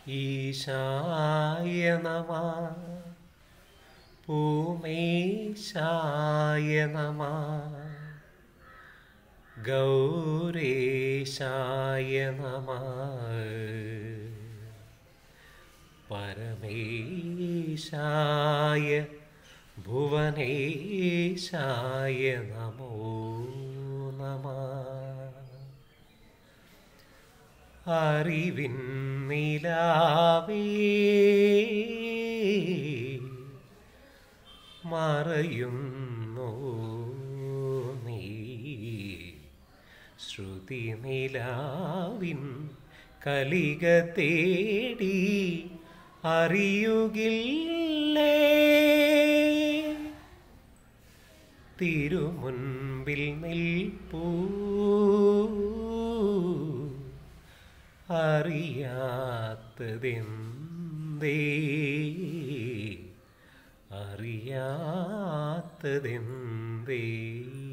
ഈശായ നമ പൂമേശായ നമ ഗൗരേശായ നമ പരമേശായ ഭുവനേശായ നമോ നമ അറിവിൻ നിലാവേ മറയുന്നു നീ ശ്രുതി നിലാവിൻ കലിക തേടി അറിയുകില്ലേ തിരുമുൻപിൽ നിൽപ്പൂ അറിയാത്തതെന്തേ അറിയാത്തതെന്തേ